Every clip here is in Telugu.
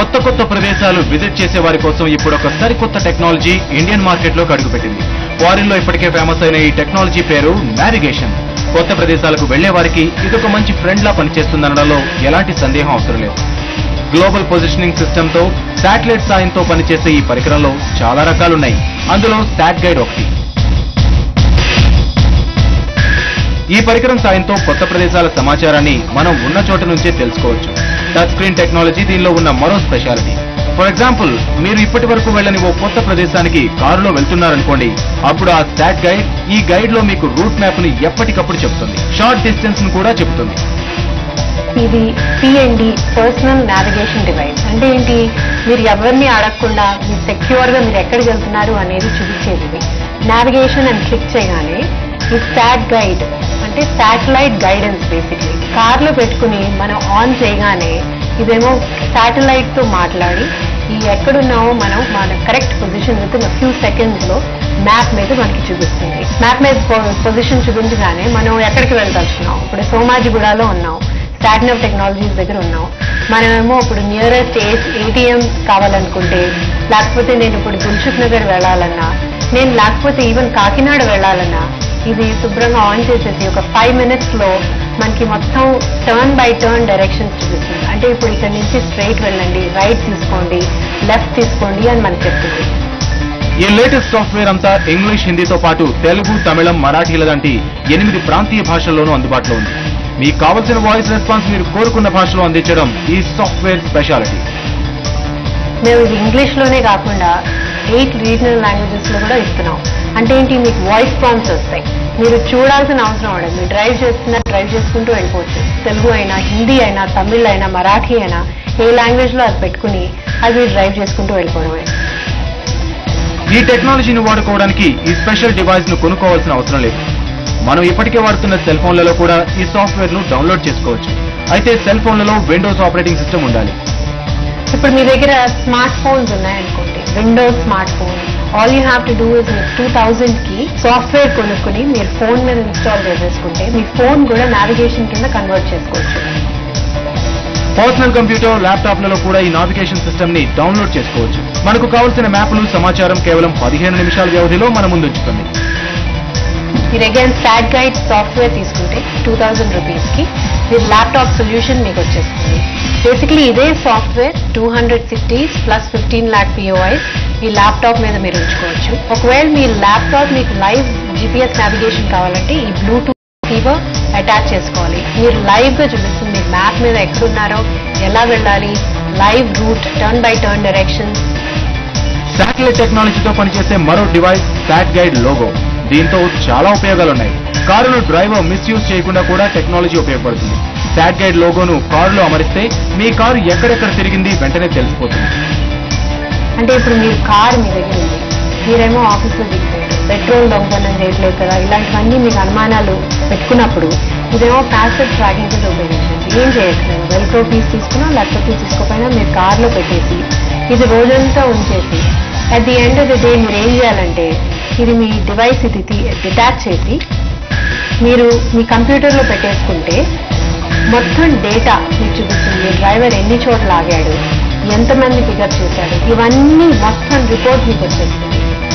కొత్త కొత్త ప్రదేశాలు విజిట్ చేసే వారి కోసం ఇప్పుడు ఒక సరికొత్త టెక్నాలజీ ఇండియన్ మార్కెట్ లోకి అడుగుపెట్టింది ఫారిన్ లో ఇప్పటికే ఫేమస్ అయిన ఈ టెక్నాలజీ పేరు నావిగేషన్ కొత్త ప్రదేశాలకు వెళ్లే వారికి ఇదొక మంచి ఫ్రెండ్ లా పనిచేస్తుందనడంలో ఎలాంటి సందేహం అవసరం లేదు గ్లోబల్ పొజిషనింగ్ సిస్టమ్ తో శాటిలైట్ సాయంతో పనిచేసే ఈ పరికరంలో చాలా రకాలున్నాయి అందులో శాట్ గైడ్ ఒకటి ఈ పరికరం సాయంతో కొత్త ప్రదేశాల సమాచారాన్ని మనం ఉన్న చోట నుంచే తెలుసుకోవచ్చు టచ్ స్క్రీన్ టెక్నాలజీ దీనిలో ఉన్న మరో స్పెషాలిటీ ఫర్ ఎగ్జాంపుల్ మీరు ఇప్పటి వరకు వెళ్ళని ఓ కొత్త ప్రదేశానికి కారులో వెళ్తున్నారనుకోండి అప్పుడు ఆ స్టాట్ గైడ్ ఈ గైడ్ లో మీకు రూట్ మ్యాప్ ని ఎప్పటికప్పుడు చెప్తుంది షార్ట్ డిస్టెన్స్ ను కూడా చెబుతుంది ఇది పిఎండి పర్సనల్ నావిగేషన్ డివైస్ అంటే ఏంటి మీరు ఎవరిని అడగకుండా మీరు సెక్యూర్ గా మీరు ఎక్కడికి వెళ్తున్నారు అనేది చూపించేది ఇది నావిగేషన్ అని క్లిక్ చేయగానే ఈ స్టాట్ గైడ్ అంటే శాటిలైట్ గైడెన్స్ బేసిక్లీ కార్లో పెట్టుకుని మనం ఆన్ చేయగానే ఇదేమో శాటిలైట్ తో మాట్లాడి ఈ ఎక్కడున్నామో మనం మన correct position within few seconds లో మ్యాప్ మీద మనకి చూపిస్తుంది మ్యాప్ మీద పొజిషన్ చూపించగానే మనం ఎక్కడికి వెళ్తాల్చున్నాం ఇప్పుడు సోమాజిగూడలో ఉన్నాం స్టార్ట్అప్ టెక్నాలజీస్ దగ్గర ఉన్నాం మనమేమో ఇప్పుడు నియరెస్ట్ ఏటీఎం కావాలనుకుంటే లేకపోతే నేను ఇప్పుడు దిల్సుఖ్ నగర్ వెళ్ళాలన్నా నేను లేకపోతే ఈవెన్ కాకినాడ వెళ్ళాలన్నా ఇది శుభ్రంగా ఆన్ చేసేసి ఒక ఫైవ్ మినిట్స్ లో మనకి మొత్తం టర్న్ బై టర్న్ డైరెక్షన్స్ చూపిస్తుంది అంటే ఇప్పుడు ఇక్కడ నుంచి స్ట్రైట్ వెళ్ళండి రైట్ తీసుకోండి లెఫ్ట్ తీసుకోండి అని మనకి చెప్తుంది ఈ లేటెస్ట్ సాఫ్ట్వేర్ అంతా ఇంగ్లీష్ హిందీతో పాటు తెలుగు తమిళం మరాఠీల లాంటి ఎనిమిది ప్రాంతీయ భాషల్లోనూ అందుబాటులో ఉంది మీకు కావలసిన వాయిస్ రెస్పాన్స్ మీరు కోరుకున్న భాషలో అందించడం ఈ సాఫ్ట్వేర్ స్పెషాలిటీ మేము ఇది ఇంగ్లీష్ లోనే కాకుండా ఎయిట్ రీజనల్ లాంగ్వేజెస్ లో కూడా ఇస్తున్నాం అంటే ఏంటి మీకు వాయిస్ ప్రాంప్ట్స్ వస్తాయి మీరు చూడాల్సిన అవసరం ఉండదు మీరు డ్రైవ్ చేస్తున్నా డ్రైవ్ చేసుకుంటూ వెళ్ళిపోవచ్చు తెలుగు అయినా హిందీ అయినా తమిళ్ అయినా మరాఠీ అయినా ఏ లాంగ్వేజ్ లో అది పెట్టుకుని అది మీరు డ్రైవ్ చేసుకుంటూ వెళ్ళిపోవడమే ఈ టెక్నాలజీని వాడుకోవడానికి ఈ స్పెషల్ డివైస్ ను కొనుక్కోవాల్సిన అవసరం లేదు మనం ఇప్పటికే వాడుతున్న సెల్ ఫోన్లలో కూడా ఈ సాఫ్ట్వేర్ ను డౌన్లోడ్ చేసుకోవచ్చు అయితే సెల్ ఫోన్లలో విండోస్ ఆపరేటింగ్ సిస్టమ్ ఉండాలి ఇప్పుడు మీ దగ్గర స్మార్ట్ ఫోన్స్ ఉన్నాయనుకోండి Windows smart phone all you have to do is మీరు టూ థౌజండ్ కి సాఫ్ట్వేర్ కొనుక్కుని మీరు ఫోన్ మీద ఇన్స్టాల్ చేసేసుకుంటే మీ ఫోన్ కూడా నావిగేషన్ కింద కన్వర్ట్ చేసుకోవచ్చు పర్సనల్ కంప్యూటర్ ల్యాప్టాప్లలో కూడా ఈ నావిగేషన్ సిస్టమ్ ని డౌన్లోడ్ చేసుకోవచ్చు మనకు కావలసిన మ్యాప్లు సమాచారం కేవలం పదిహేను నిమిషాల వ్యవధిలో మన ముందుంచుతుంది మీరు అగైన్ స్టాట్ గైడ్ సాఫ్ట్వేర్ తీసుకుంటే టూ థౌజండ్ రూపీస్ కి మీరు ల్యాప్టాప్ సొల్యూషన్ మీకు వచ్చేస్తుంది బేసిక్లీ ఇదే software two hundred cities plus fifteen lakh POIs మీ ల్యాప్టాప్ మీద మీరు ఉంచుకోవచ్చు ఒకవేళ మీ ల్యాప్టాప్ మీకు లైవ్ జీపీఎస్ నావిగేషన్ కావాలంటే ఈ బ్లూటూత్ రిసీవర్ అటాచ్ చేసుకోవాలి మీరు లైవ్ గా చూపిస్తుంది మీరు మ్యాప్ మీద ఎక్కడున్నారో ఎలా వెళ్ళాలి live route turn by turn directions satellite టెక్నాలజీతో పనిచేసే మరో డివైస్ శాట్ గైడ్ లోగో దీంతో చాలా ఉపయోగాలున్నాయి కారును డ్రైవర్ మిస్యూజ్ చేయకుండా కూడా టెక్నాలజీ ఉపయోగపడుతుంది శాట్ గైడ్ లోగోను కారులో అమరిస్తే మీ కారు ఎక్కడెక్కడ తిరిగింది వెంటనే తెలిసిపోతుంది అంటే ఇప్పుడు మీరు కార్ మీ దగ్గర ఉంది మీరేమో ఆఫీస్లో దిగిపోయారు పెట్రోల్ దొంగతనం చేయట్లేదు కదా ఇలాంటివన్నీ మీకు అనుమానాలు పెట్టుకున్నప్పుడు ఇదేమో ప్యాసివ్ ట్రాకింగ్ కింద ఉపయోగించండి ఏం చేయట్లేదు వెల్క్రో పీస్ తీసుకున్నా లేకపోతే తీసుకోకపోయినా మీరు కార్లో పెట్టేసి ఇది రోజంతా ఉంచేసి at the end of the day మీరు ఏం చేయాలంటే ఇది మీ డివైస్ ఇది డిటాచ్ చేసి మీరు మీ కంప్యూటర్లో పెట్టేసుకుంటే మొత్తం డేటా మీకు చూపిస్తుంది మీ డ్రైవర్ ఎన్ని చోట్ల ఆగాడు ఎంతమంది పికప్ చేశాడు ఇవన్నీ మొత్తం రిపోర్ట్ మీకు వచ్చేస్తుంది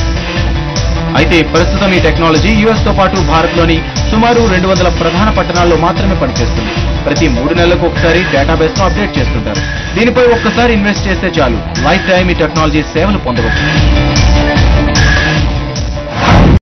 అయితే ప్రస్తుతం ఈ టెక్నాలజీ యుఎస్ తో పాటు భారత్ లోని సుమారు రెండు వందల ప్రధాన పట్టణాల్లో మాత్రమే పనిచేస్తుంది ప్రతి మూడు నెలలకు ఒకసారి డేటాబేస్ ను అప్డేట్ చేస్తుంటారు దీనిపై ఒక్కసారి ఇన్వెస్ట్ చేస్తే చాలు లైఫ్ టైం ఈ టెక్నాలజీ సేవలు పొందవచ్చు